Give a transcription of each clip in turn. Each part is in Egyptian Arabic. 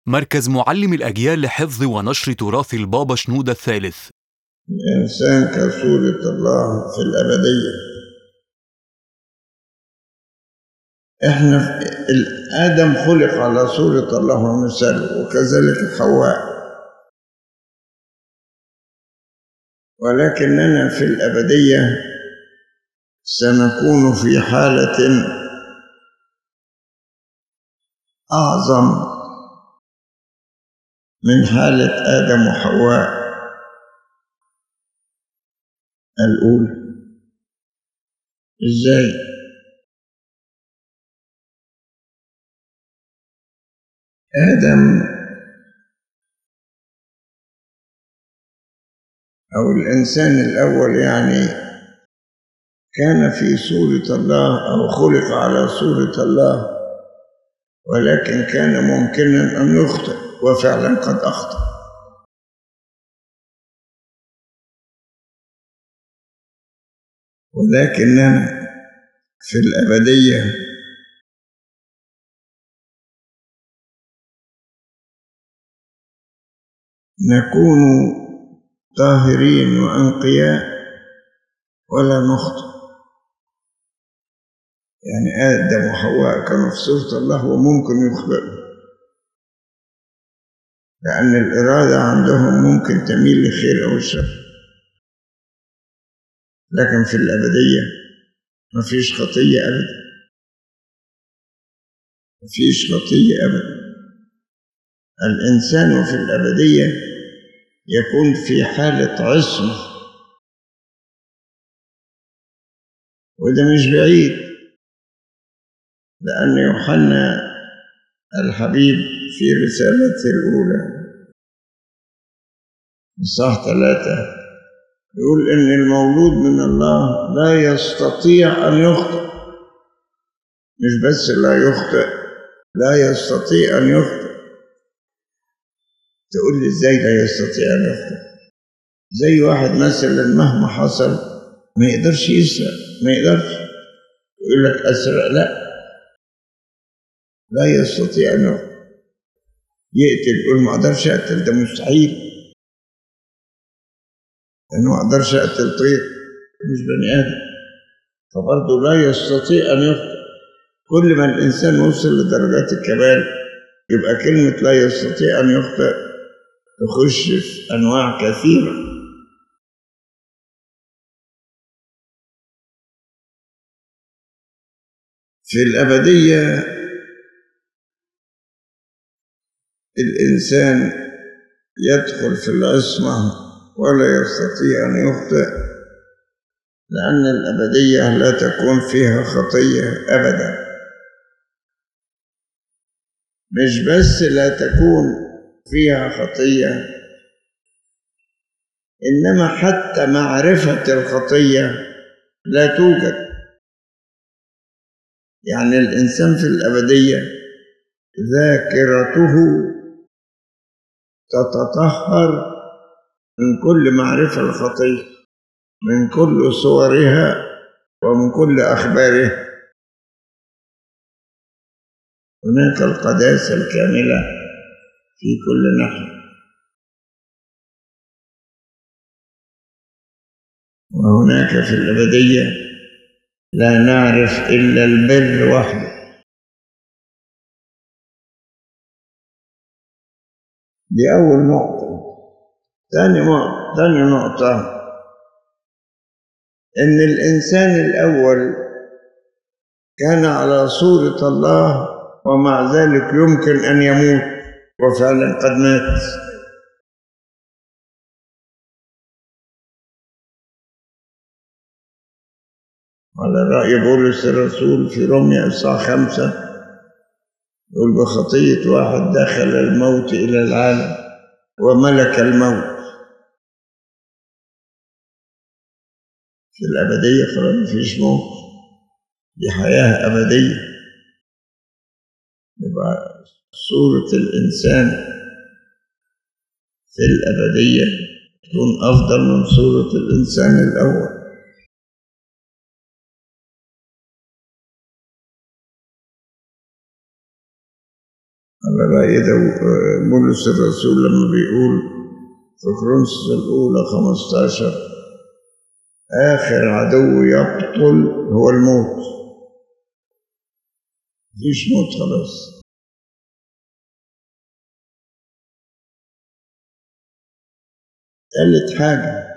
مركز معلم الأجيال لحفظ ونشر تراث البابا شنودة الثالث الإنسان كصورة الله في الأبدية إحنا في ال- آدم خلق على صورة الله ومثاله وكذلك حواء ولكننا في الأبدية سنكون في حالة أعظم من حالة آدم وحواء الأولى إزاي؟ آدم أو الإنسان الأول يعني كان في صورة الله أو خلق على صورة الله ولكن كان ممكنا أن يخطئ وفعلا قد أخطأ ولكننا في الأبدية نكون طاهرين وأنقياء ولا نخطئ يعني آدم وحواء كانوا في صورة الله وممكن يخطئوا لأن الإرادة عندهم ممكن تميل لخير أو الشر لكن في الأبدية مفيش خطية أبدا مفيش خطية أبدا الإنسان في الأبدية يكون في حالة عصمة وده مش بعيد لأن يوحنا الحبيب في رسالته الأولى إصحاح ثلاثة يقول إن المولود من الله لا يستطيع أن يخطئ مش بس لا يخطئ لا يستطيع أن يخطئ تقول لي إزاي لا يستطيع أن يخطئ زي واحد مثلا مهما حصل ما يقدرش يسرق ما يقدرش يقول لك أسرق لا لا يستطيع أن يخطئ يقتل يقول ما أقدرش أقتل ده مستحيل لأنه ما أقدرش أقتل طير مش بني آدم فبرضه لا يستطيع أن يخطئ كل ما الإنسان وصل لدرجات الكمال يبقى كلمة لا يستطيع أن يخطئ تخش في أنواع كثيرة في الأبدية الإنسان يدخل في العصمة ولا يستطيع أن يخطئ لأن الأبدية لا تكون فيها خطية أبدا مش بس لا تكون فيها خطية إنما حتى معرفة الخطية لا توجد يعني الإنسان في الأبدية ذاكرته تتطهر من كل معرفة الخطية من كل صورها ومن كل أخبارها هناك القداسة الكاملة في كل ناحية وهناك في الأبدية لا نعرف إلا البر وحده دي أول نقطة ثاني نقطة ثاني نقطة إن الإنسان الأول كان على صورة الله ومع ذلك يمكن أن يموت وفعلا قد مات على رأي بولس الرسول في روميا الساعة خمسة يقول بخطية واحد دخل الموت إلى العالم وملك الموت في الأبدية خلاص مفيش موت دي حياة أبدية يبقى صورة الإنسان في الأبدية تكون أفضل من صورة الإنسان الأول على رأي دو- بولس الرسول لما بيقول في كورنثوس الأولى 15 آخر عدو يبطل هو الموت مفيش موت خلاص تالت حاجة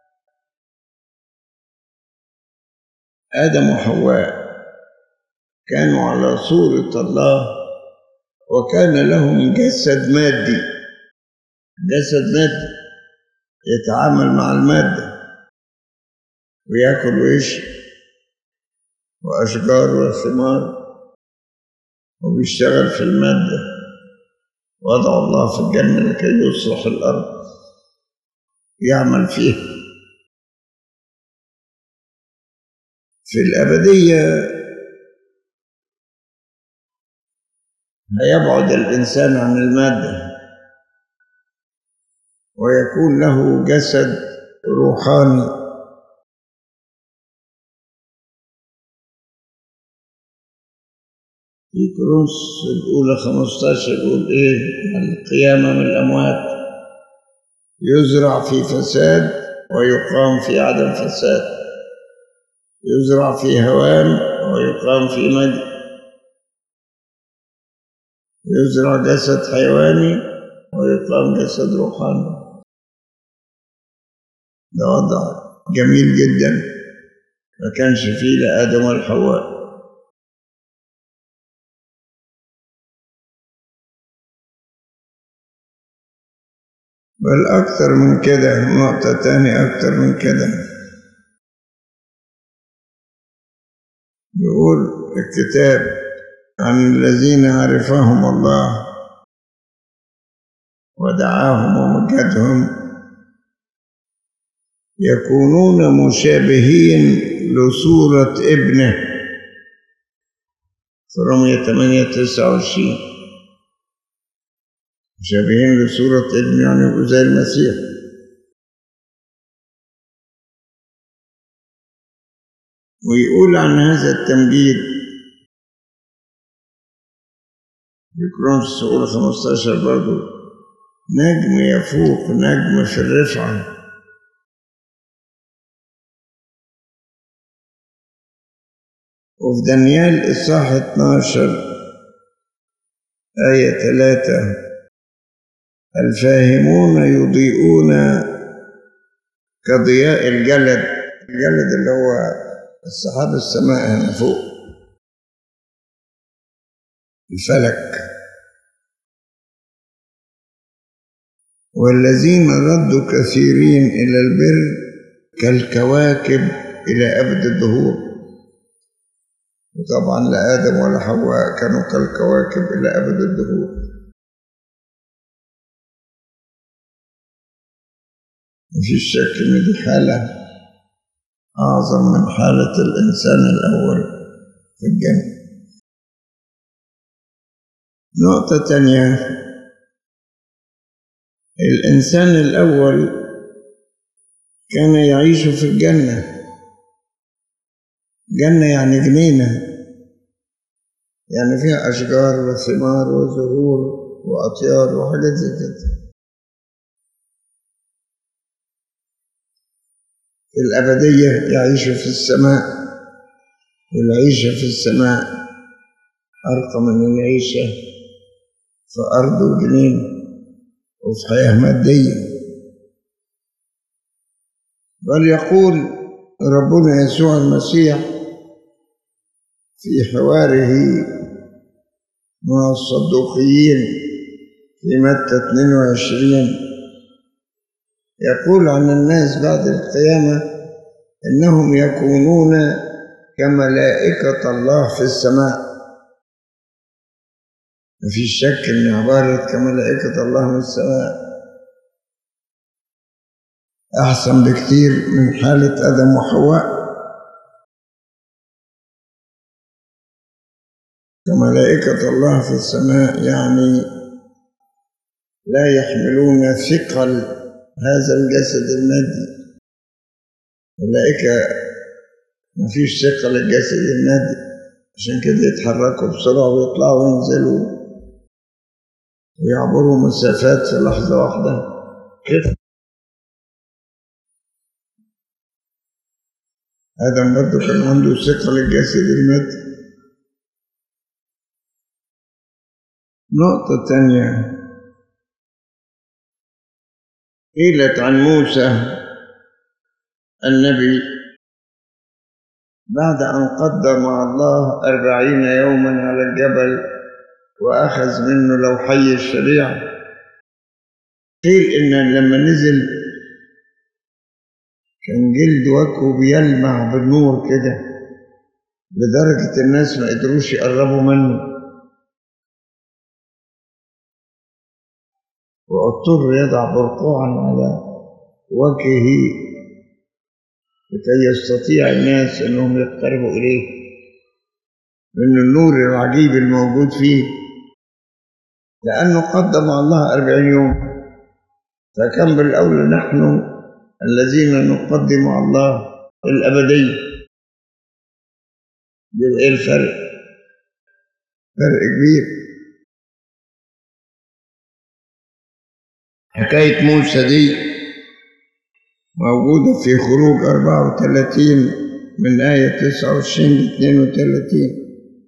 آدم وحواء كانوا على صورة الله وكان لهم جسد مادي جسد مادي يتعامل مع المادة وياكل ويشرب وأشجار وثمار وبيشتغل في المادة وضع الله في الجنة لكي يصلح الأرض يعمل فيها في الأبدية هيبعد الإنسان عن المادة ويكون له جسد روحاني في كورنثوس الأولى 15 يقول إيه القيامة من الأموات يزرع في فساد ويقام في عدم فساد يزرع في هوام ويقام في مجد يزرع جسد حيواني ويقام جسد روحاني ده وضع جميل جدا ما كانش فيه لا آدم ولا حواء بل أكتر من كده نقطة تانية أكتر من كده يقول الكتاب عن الذين عرفهم الله ودعاهم ومجدهم يكونون مشابهين لصورة ابنه في رمية 8 29 مشابهين لصورة ابنه يعني يبقوا زي المسيح ويقول عن هذا التمجيد في كرونس أولى 15 برضه نجم يفوق نجم في الرفعة وفي دانيال إصحاح 12 آية 3 الفاهمون يضيئون كضياء الجلد الجلد اللي هو السحاب السماء هنا فوق الفلك والذين ردوا كثيرين إلى البر كالكواكب إلى أبد الدهور وطبعا لا آدم ولا حواء كانوا كالكواكب إلى أبد الدهور مفيش شك إن دي حالة أعظم من حالة الإنسان الأول في الجنة نقطة تانية الإنسان الأول كان يعيش في الجنة جنة يعني جنينة يعني فيها أشجار وثمار وزهور وأطيار وحاجات زي كده في الأبدية يعيش في السماء والعيشة في السماء أرقى من العيشة في أرض وجنين وفي حياة مادية بل يقول ربنا يسوع المسيح في حواره مع الصدوقيين في متى 22 يقول عن الناس بعد القيامة إنهم يكونون كملائكة الله في السماء مفيش شك إن عبارة كملائكة الله من السماء أحسن بكتير من حالة آدم وحواء كملائكة الله في السماء يعني لا يحملون ثقل هذا الجسد المادي الملائكة مفيش ثقة للجسد المادي عشان كده يتحركوا بسرعة ويطلعوا وينزلوا ويعبروا مسافات في لحظة واحدة كيف آدم برضه كان عنده ثقة للجسد المادي نقطة تانية قيلت عن موسى النبي بعد أن قضى مع الله أربعين يوما على الجبل وأخذ منه لوحي الشريعة قيل إن لما نزل كان جلد وجهه بيلمع بالنور كده لدرجة الناس ما قدروش يقربوا منه واضطر يضع برقوعا على وجهه لكي يستطيع الناس انهم يقتربوا اليه من النور العجيب الموجود فيه لانه قضى مع الله أربعين يوم فكان بالاولى نحن الذين نقضي مع الله الابديه يبقى ايه الفرق فرق كبير حكاية موسى دي موجودة في خروج 34 من آية 29 ل 32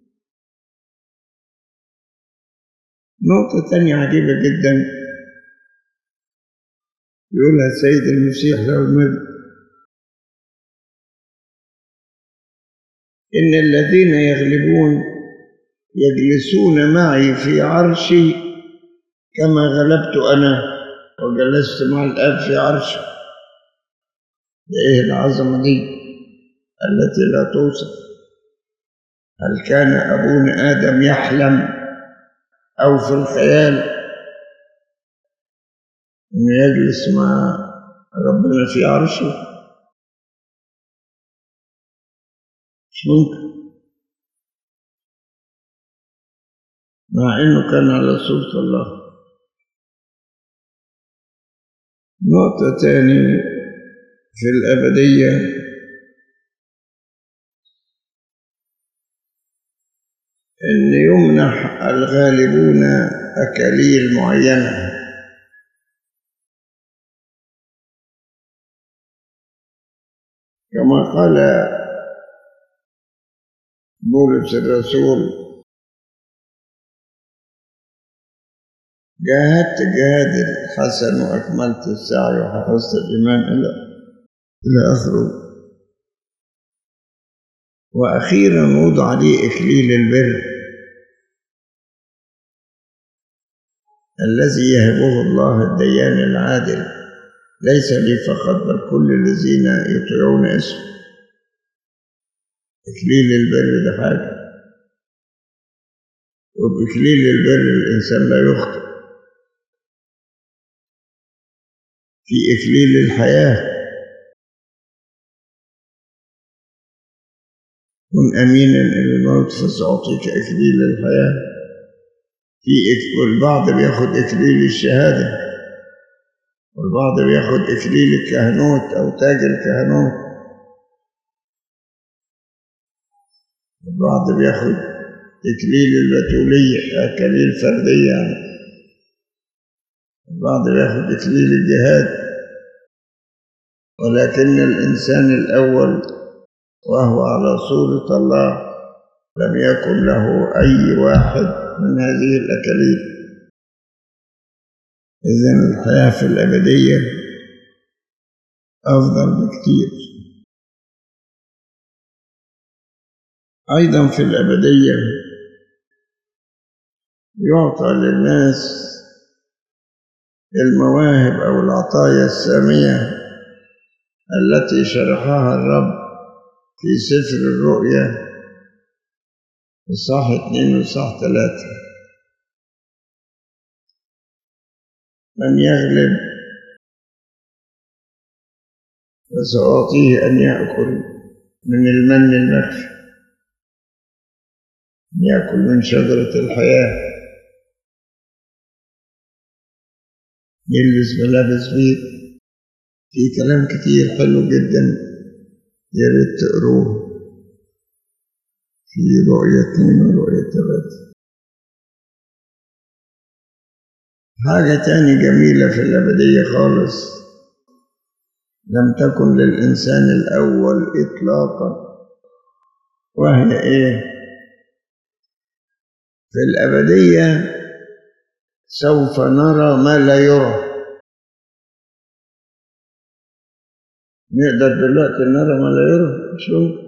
نقطة تانية عجيبة جدا يقولها السيد المسيح له المجد إن الذين يغلبون يجلسون معي في عرشي كما غلبت أنا وجلست مع الآب في عرشه إيه العظمة دي التي لا توصف هل كان أبونا آدم يحلم أو في الخيال إنه يجلس مع ربنا في عرشه مش ممكن مع إنه كان على صورة الله نقطة تاني في الأبدية أن يمنح الغالبون أكاليل معينة كما قال بولس الرسول جاهدت جهاد الحسن وأكملت السعي وحفظت الإيمان إلى إلى آخره وأخيرا وضع لي إكليل البر الذي يهبه الله الديان العادل ليس لي فقط بل كل الذين يطيعون اسمه إكليل البر ده حاجة وبإكليل البر الإنسان لا يخطئ في إكليل الحياة كن أمينا إلى الموت فسأعطيك إكليل الحياة في إك... والبعض بياخد إكليل الشهادة والبعض بياخد إكليل الكهنوت أو تاج الكهنوت والبعض بياخد إكليل البتولية أكاليل فردية يعني البعض بياخد إكليل الجهاد ولكن الإنسان الأول وهو على صورة الله لم يكن له أي واحد من هذه الأكاليل إذن الحياة في الأبدية أفضل بكثير أيضا في الأبدية يعطى للناس المواهب أو العطايا السامية التي شرحها الرب في سفر الرؤيا إصحاح اثنين وإصحاح ثلاثة من يغلب فسأعطيه أن يأكل من المن المخفي يأكل من شجرة الحياة يلبس ملابس بيض في كلام كتير حلو جدا يا ريت تقروه في رؤية اتنين ورؤية تلاتة حاجة تاني جميلة في الأبدية خالص لم تكن للإنسان الأول إطلاقا وهي إيه؟ في الأبدية سوف نرى ما لا يرى نقدر دلوقتي نرى ما لا يرى مش ممكن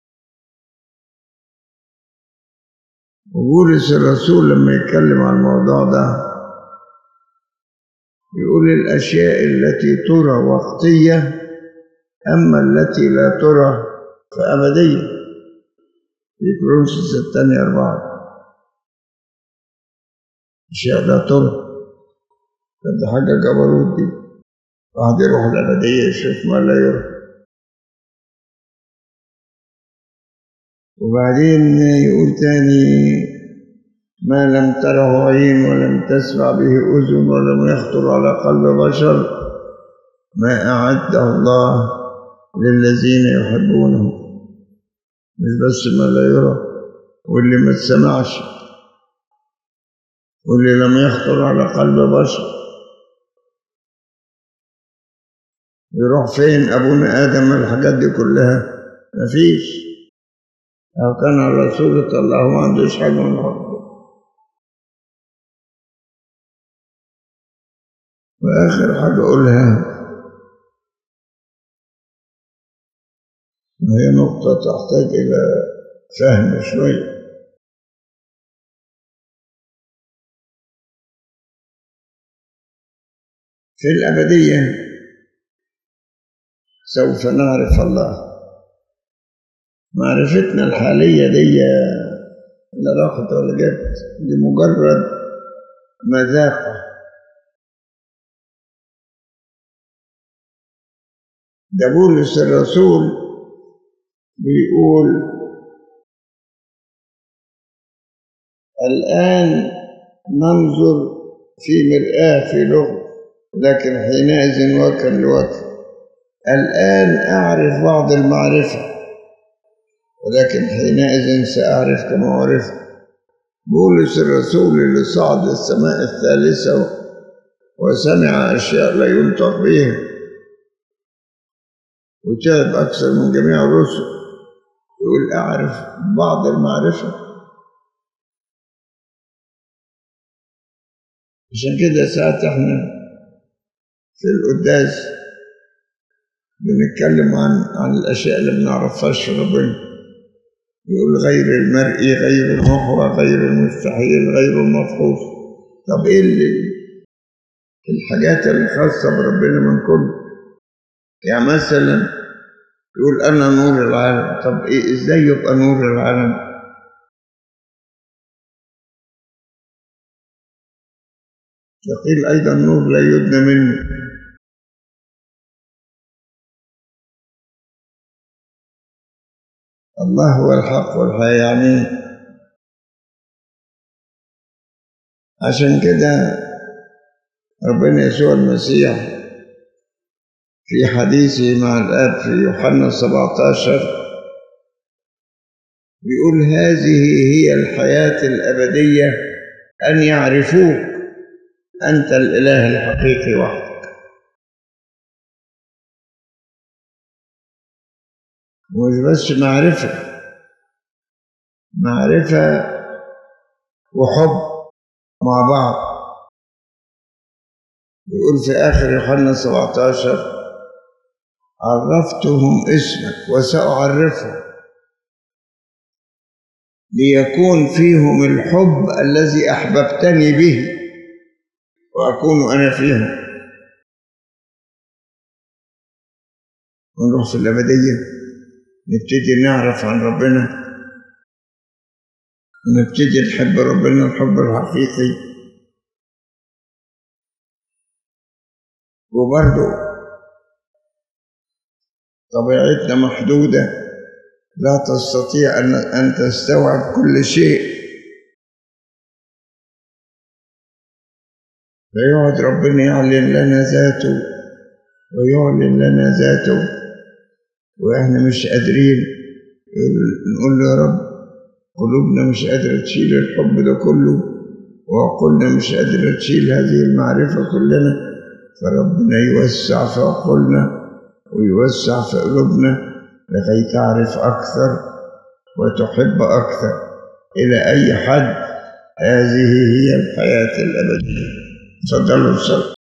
وبولس الرسول لما يتكلم عن الموضوع ده يقول الأشياء التي ترى وقتية أما التي لا ترى فأبدية في كورنثوس الثانية أربعة أشياء لا ترى ده حاجة جبروت دي واحد يروح الأبدية يشوف ما لا يرى وبعدين يقول تاني ما لم تره عين ولم تسمع به أذن ولم يخطر على قلب بشر ما أعده الله للذين يحبونه مش بس ما لا يرى واللي ما تسمعش واللي لم يخطر على قلب بشر يروح فين أبونا آدم الحاجات دي كلها مفيش لو كان الرسول الله ما عندوش حاجة من حبه وآخر حاجة أقولها وهي نقطة تحتاج إلى فهم شوية في الأبدية سوف نعرف الله معرفتنا الحالية دي لا راحت ولا جت دي مجرد مذاقة ده بولس الرسول بيقول الآن ننظر في مرآة في لغة لكن حينئذ وجها لوجه الآن أعرف بعض المعرفة ولكن حينئذ سأعرف كما عرفت بولس الرسول اللي صعد السماء الثالثة وسمع أشياء لا ينطق بها وتعب أكثر من جميع الرسل يقول أعرف بعض المعرفة عشان كده ساعات احنا في القداس بنتكلم عن عن الأشياء اللي ما بنعرفهاش في ربنا يقول غير المرئي غير المحوى غير المستحيل غير المفحوص طب ايه اللي الحاجات الخاصة بربنا من كل يعني مثلا يقول أنا نور العالم طب إيه إزاي يبقى نور العالم يقيل أيضا نور لا يدنى منه الله هو الحق والحياة يعني عشان كده ربنا يسوع المسيح في حديثه مع الآب في يوحنا 17 بيقول هذه هي الحياة الأبدية أن يعرفوك أنت الإله الحقيقي وحدك مش بس معرفة معرفة وحب مع بعض يقول في آخر يوحنا 17 عرفتهم اسمك وسأعرفهم ليكون فيهم الحب الذي أحببتني به وأكون أنا فيهم ونروح في الأبدية نبتدي نعرف عن ربنا ونبتدي نحب ربنا الحب الحقيقي وبرضه طبيعتنا محدودة لا تستطيع أن أن تستوعب كل شيء فيقعد ربنا يعلن لنا ذاته ويعلن لنا ذاته وإحنا مش قادرين نقول له يا رب قلوبنا مش قادرة تشيل الحب ده كله وعقولنا مش قادرة تشيل هذه المعرفة كلنا فربنا يوسع في عقولنا ويوسع في قلوبنا لكي تعرف أكثر وتحب أكثر إلى أي حد هذه هي الحياة الأبدية تفضلوا الصلاة